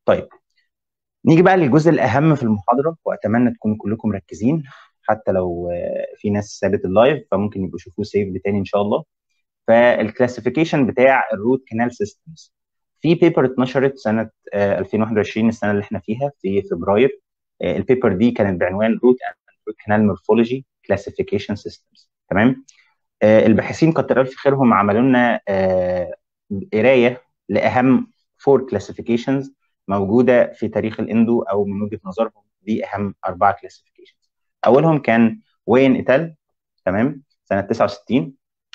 طيب نيجي بقى للجزء الاهم في المحاضره واتمنى تكونوا كلكم مركزين حتى لو آه، في ناس سابت اللايف فممكن يبقوا يشوفوه سيف تاني ان شاء الله فالكلاسيفيكيشن بتاع الروت كانال سيستمز في بيبر اتنشرت سنه آه، 2021 السنه اللي احنا فيها في فبراير آه، البيبر دي كانت بعنوان روت روت كانال مورفولوجي كلاسيفيكيشن سيستمز تمام آه، الباحثين كتر الف خيرهم عملوا لنا آه، قرايه لاهم فور كلاسيفيكيشنز موجوده في تاريخ الاندو او من وجهه نظرهم دي اهم اربعه كلاسيفيكيشنز اولهم كان وين ايتال تمام سنه 69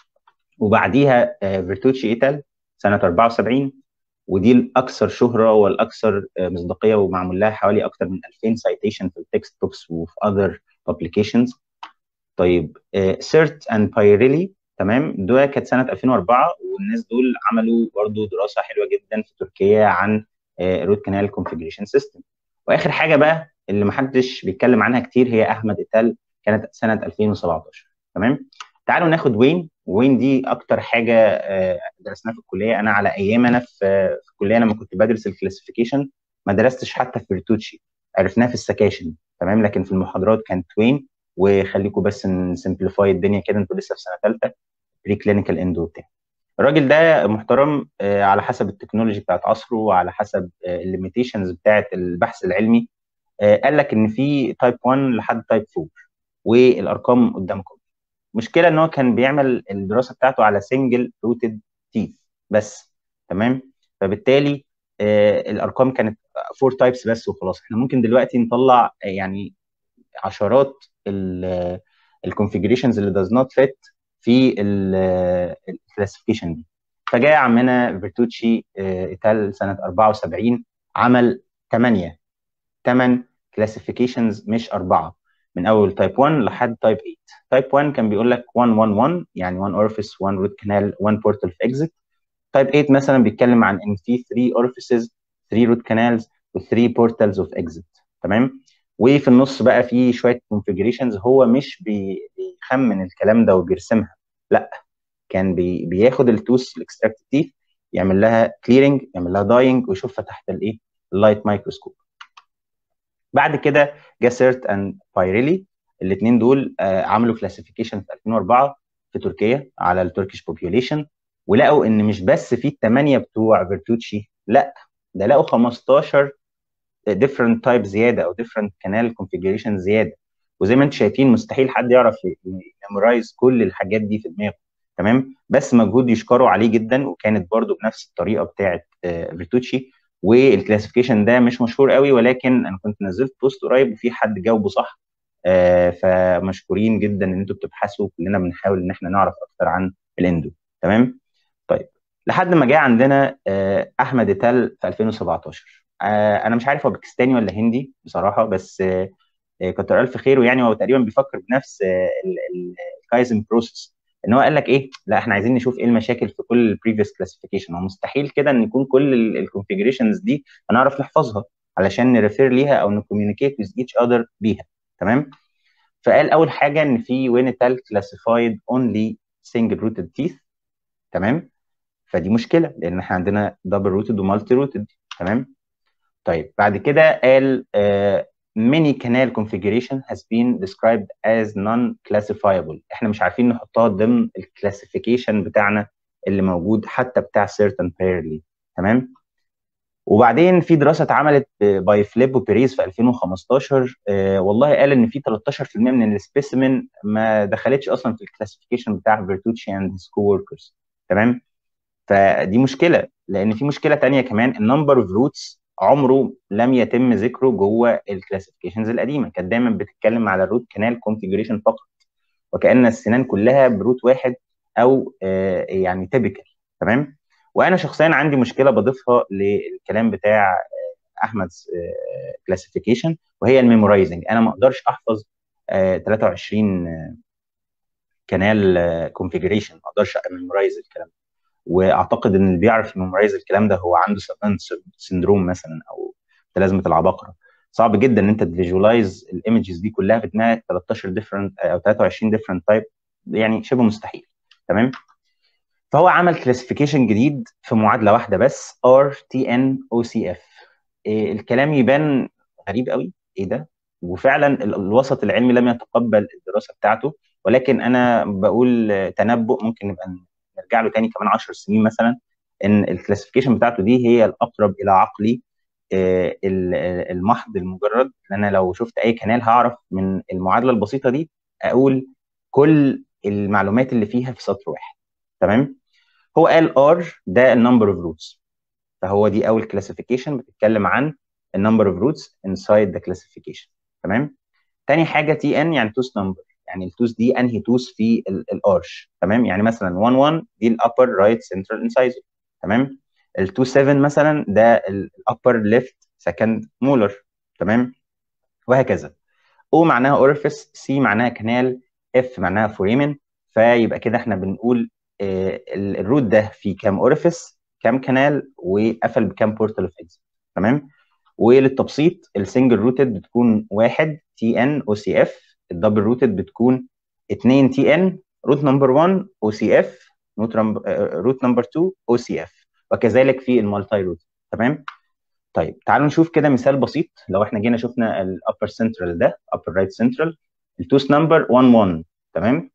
وبعديها آه، فيرتوتشي ايتال سنه 74 ودي الاكثر شهره والاكثر آه، مصداقيه ومعمول لها حوالي اكثر من 2000 سايتيشن في التكست بوكس وفي اذر publications طيب سيرت اند بايريلي تمام ده كانت سنه 2004 والناس دول عملوا برضو دراسه حلوه جدا في تركيا عن روت كانال كونفجريشن سيستم واخر حاجه بقى اللي محدش بيتكلم عنها كتير هي احمد ايتال كانت سنه 2017 تمام تعالوا ناخد وين وين دي اكتر حاجه آه، درسناها في الكليه انا على ايام انا في في الكليه لما كنت بدرس الكلاسيفيكيشن ما درستش حتى في فيرتوتشي عرفناه في السكاشن تمام لكن في المحاضرات كانت وين وخليكم بس نسمبليفاي الدنيا كده انتوا لسه في سنه ثالثه بري كلينيكال اندو بتاع الراجل ده محترم آه، على حسب التكنولوجي بتاعت عصره وعلى حسب الليميتيشنز بتاعت البحث العلمي آه، قال لك ان في تايب 1 لحد تايب 4 والارقام قدامكم مشكله ان هو كان بيعمل الدراسه بتاعته على سنجل روتد تيث بس تمام فبالتالي آه، الارقام كانت فور تايبس بس وخلاص احنا ممكن دلوقتي نطلع آه، يعني عشرات الكونفيجريشنز اللي does not fit في الكلاسيفيكيشن دي فجاء عمنا فيرتوتشي آه، ايتال سنه 74 عمل 8 8 كلاسيفيكيشنز مش اربعه من اول تايب 1 لحد تايب 8 تايب 1 كان بيقول لك 1 1 1 يعني 1 اورفيس 1 روت كانال 1 بورتال في اكزيت تايب 8 مثلا بيتكلم عن ان في 3 اورفيسز 3 روت كانالز و3 بورتالز اوف اكزيت تمام وفي النص بقى في شويه كونفيجريشنز هو مش بي- بيخمن الكلام ده وبيرسمها لا كان بي بياخد التوس الاكستراكت تيث يعمل لها كليرنج يعمل لها داينج ويشوفها تحت الايه اللايت مايكروسكوب بعد كده جه سيرت اند بايريلي الاثنين دول آه، عملوا كلاسيفيكيشن في 2004 في تركيا على التركيش بوبيوليشن ولقوا ان مش بس في الثمانيه بتوع فيرتوتشي لا ده لقوا 15 different تايب زياده او different كانال configuration زياده وزي ما انتم شايفين مستحيل حد يعرف يمرايز كل الحاجات دي في دماغه تمام بس مجهود يشكروا عليه جدا وكانت برضو بنفس الطريقه بتاعه فيرتوتشي والكلاسيفيكيشن ده مش مشهور قوي ولكن انا كنت نزلت بوست قريب وفي حد جاوبه صح آه، فمشكورين جدا ان انتوا بتبحثوا كلنا بنحاول ان احنا نعرف اكتر عن الاندو تمام طيب لحد ما جه عندنا آه، احمد ايتال في 2017 آه، انا مش عارف هو باكستاني ولا هندي بصراحه بس آه، آه، كتر الف خيره يعني هو تقريبا بيفكر بنفس الكايزن بروسيس ان هو قال لك ايه لا احنا عايزين نشوف ايه المشاكل في كل البريفيوس كلاسيفيكيشن هو مستحيل كده ان يكون كل الكونفيجريشنز دي هنعرف نحفظها علشان نريفير ليها او نكوميونيكيت with each other بيها تمام فقال اول حاجه ان في وينيتال كلاسيفايد اونلي سنجل روتد تيث تمام فدي مشكله لان احنا عندنا دبل روتد ومالتي روتد تمام طيب بعد كده قال uh, many canal configuration has been described as non-classifiable احنا مش عارفين نحطها ضمن الكلاسيفيكيشن بتاعنا اللي موجود حتى بتاع certain pairly تمام وبعدين في دراسه اتعملت باي فليب وبيريز في 2015 آه والله قال ان في 13% من السبيسيمن ما دخلتش اصلا في الكلاسيفيكيشن بتاع فيرتوتشي اند هيز كو وركرز تمام فدي مشكله لان في مشكله تانية كمان النمبر اوف روتس عمره لم يتم ذكره جوه الكلاسيفيكيشنز القديمه كانت دايما بتتكلم على الروت كانال كونفيجريشن فقط وكان السنان كلها بروت واحد او آه يعني تيبيكال تمام وانا شخصيا عندي مشكله بضيفها للكلام بتاع آه، احمد كلاسيفيكيشن وهي الميمورايزنج انا ما اقدرش احفظ آه، 23 آه، كانال كونفيجريشن ما اقدرش اميمورايز الكلام ده واعتقد ان اللي بيعرف يميمورايز الكلام ده هو عنده سافانت سندروم مثلا او متلازمه العباقره صعب جدا ان انت تفيجوالايز الايمجز دي كلها في دماغك 13 ديفرنت او 23 ديفرنت تايب يعني شبه مستحيل تمام فهو عمل كلاسيفيكيشن جديد في معادله واحده بس ار تي ان او سي اف إيه الكلام يبان غريب قوي ايه ده وفعلا ال- الوسط العلمي لم يتقبل الدراسه بتاعته ولكن انا بقول تنبؤ ممكن نبقى نرجع له تاني كمان 10 سنين مثلا ان الكلاسيفيكيشن بتاعته دي هي الاقرب الى عقلي آه، ال- المحض المجرد ان انا لو شفت اي كنال هعرف من المعادله البسيطه دي اقول كل المعلومات اللي فيها في سطر واحد تمام هو قال ار ده النمبر اوف روتس فهو دي اول كلاسيفيكيشن بتتكلم عن النمبر اوف روتس انسايد ذا كلاسيفيكيشن تمام تاني حاجه تي ان يعني توس نمبر يعني التوس دي انهي توس في الارش تمام يعني مثلا 1 1 دي الابر رايت سنترال انسايزر تمام ال 2 7 مثلا ده الابر ليفت سكند مولر تمام وهكذا او معناها اورفيس سي معناها كنال اف معناها فوريمن فيبقى كده احنا بنقول آه، ال- الروت ده فيه كام اورفيس كام كنال وقفل بكام بورتال اوف اكزيت تمام وللتبسيط السنجل روتد بتكون 1 تي ان او سي اف الدبل روتد بتكون 2 تي ان روت نمبر 1 او سي اف روت نمبر 2 او سي اف وكذلك في المالتي روت تمام طيب تعالوا نشوف كده مثال بسيط لو احنا جينا شفنا الابر سنترال ده upper رايت سنترال التوس نمبر 1 1 تمام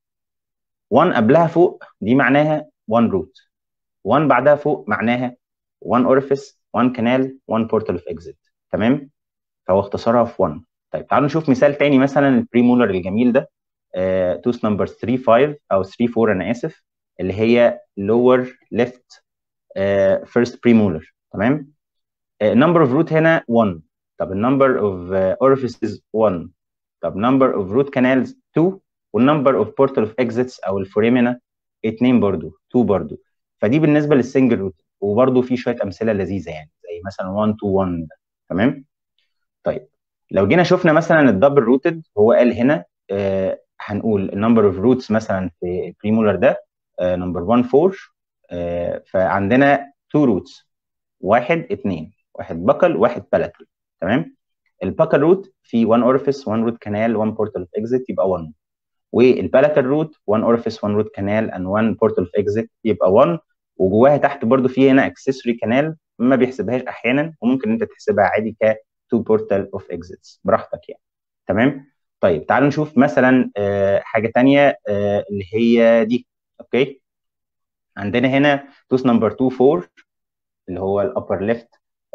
1 قبلها فوق دي معناها 1 روت 1 بعدها فوق معناها 1 اورفيس 1 كانال 1 بورتال اوف اكزيت تمام فهو اختصرها في 1 طيب تعالوا نشوف مثال تاني مثلا البريمولر الجميل ده توس نمبر 3 5 او 3 4 انا اسف اللي هي lower left فيرست بريمولر تمام نمبر اوف روت هنا 1 طب النمبر اوف اورفيسز 1 طب نمبر اوف روت كانالز 2 والنمبر اوف بورتال اوف اكزيتس او الفوريمينا 2 برضو 2 برضو فدي بالنسبه للسنجل روت وبرضو في شويه امثله لذيذه يعني زي مثلا 1 2 1 ده تمام طيب لو جينا شفنا مثلا الدبل روتد هو قال هنا آه هنقول النمبر اوف روتس مثلا في البريمولر ده نمبر 1 4 آه فعندنا 2 روتس واحد اثنين واحد بكل واحد بالاتال تمام الباكل روت في 1 اورفيس 1 روت كانال 1 بورتال اوف اكزيت يبقى 1 والبالاتال روت 1 اورفيس 1 روت كانال اند 1 بورتال اوف اكزيت يبقى 1 وجواها تحت برضو في هنا اكسسوري كانال ما بيحسبهاش احيانا وممكن انت تحسبها عادي ك 2 بورتال اوف اكزيتس براحتك يعني تمام طيب تعالوا نشوف مثلا آه حاجه ثانيه آه اللي هي دي اوكي عندنا هنا توس نمبر 2 4 اللي هو الابر ليفت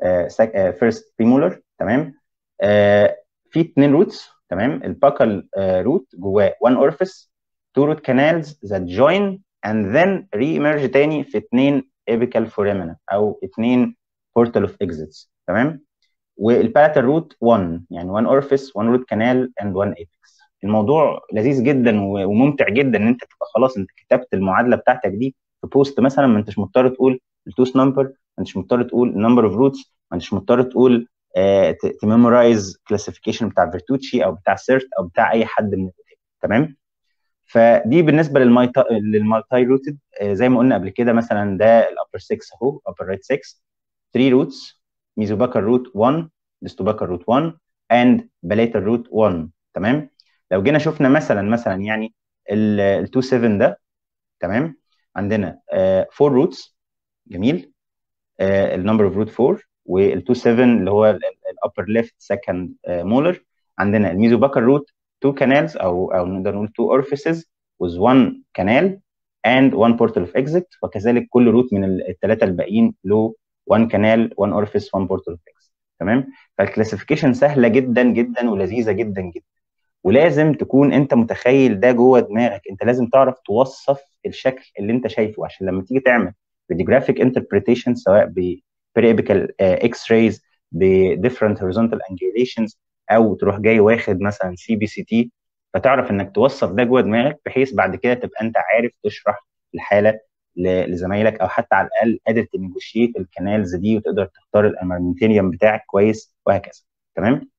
فيرست بريمولر تمام آه في اثنين روتس تمام الباكل روت جواه 1 اورفيس 2 روت كانالز ذات جوين اند ذن ري ايمرج تاني في اثنين ايبيكال فوريمنا او اثنين بورتال اوف اكزيتس تمام والبالاتال روت 1 يعني 1 اورفيس 1 روت كانال اند 1 ايبكس الموضوع لذيذ جدا وممتع جدا ان انت تبقى خلاص انت كتبت المعادله بتاعتك دي في بوست مثلا ما انتش مضطر تقول التوس نمبر ما انتش مضطر تقول النمبر اوف روتس ما انتش مضطر تقول آه تميمورايز كلاسيفيكيشن بتاع فيرتوتشي او بتاع سيرت او بتاع اي حد من الكتاب تمام فدي بالنسبه للمالتي للمالتي روتد آه زي ما قلنا قبل كده مثلا ده الابر 6 اهو ابر رايت 6 3 روتس ميزوباكر روت 1 ديستوباكر روت 1 اند بلاتر روت 1 تمام لو جينا شفنا مثلا مثلا يعني ال 2 7 ده تمام عندنا 4 روتس جميل النمبر اوف روت 4 وال 2 7 اللي هو الابر ليفت سكند مولر عندنا الميزوباكر روت 2 كانالز او او نقدر نقول 2 اورفيسز with 1 كانال and 1 portal of exit وكذلك كل روت من الثلاثه الباقيين له 1 كانال 1 اورفيس 1 portal of exit تمام فالكلاسيفيكيشن سهله جدا جدا ولذيذه جدا جدا ولازم تكون انت متخيل ده جوه دماغك انت لازم تعرف توصف الشكل اللي انت شايفه عشان لما تيجي تعمل radiographic interpretation سواء ب periapical اكس رايز ب different horizontal angulations او تروح جاي واخد مثلا سي بي سي تي فتعرف انك توصف ده جوه دماغك بحيث بعد كده تبقى انت عارف تشرح الحاله لزمايلك او حتى على الاقل قادر تنيجوشيت الكانالز دي وتقدر تختار الارمامنتيريوم بتاعك كويس وهكذا تمام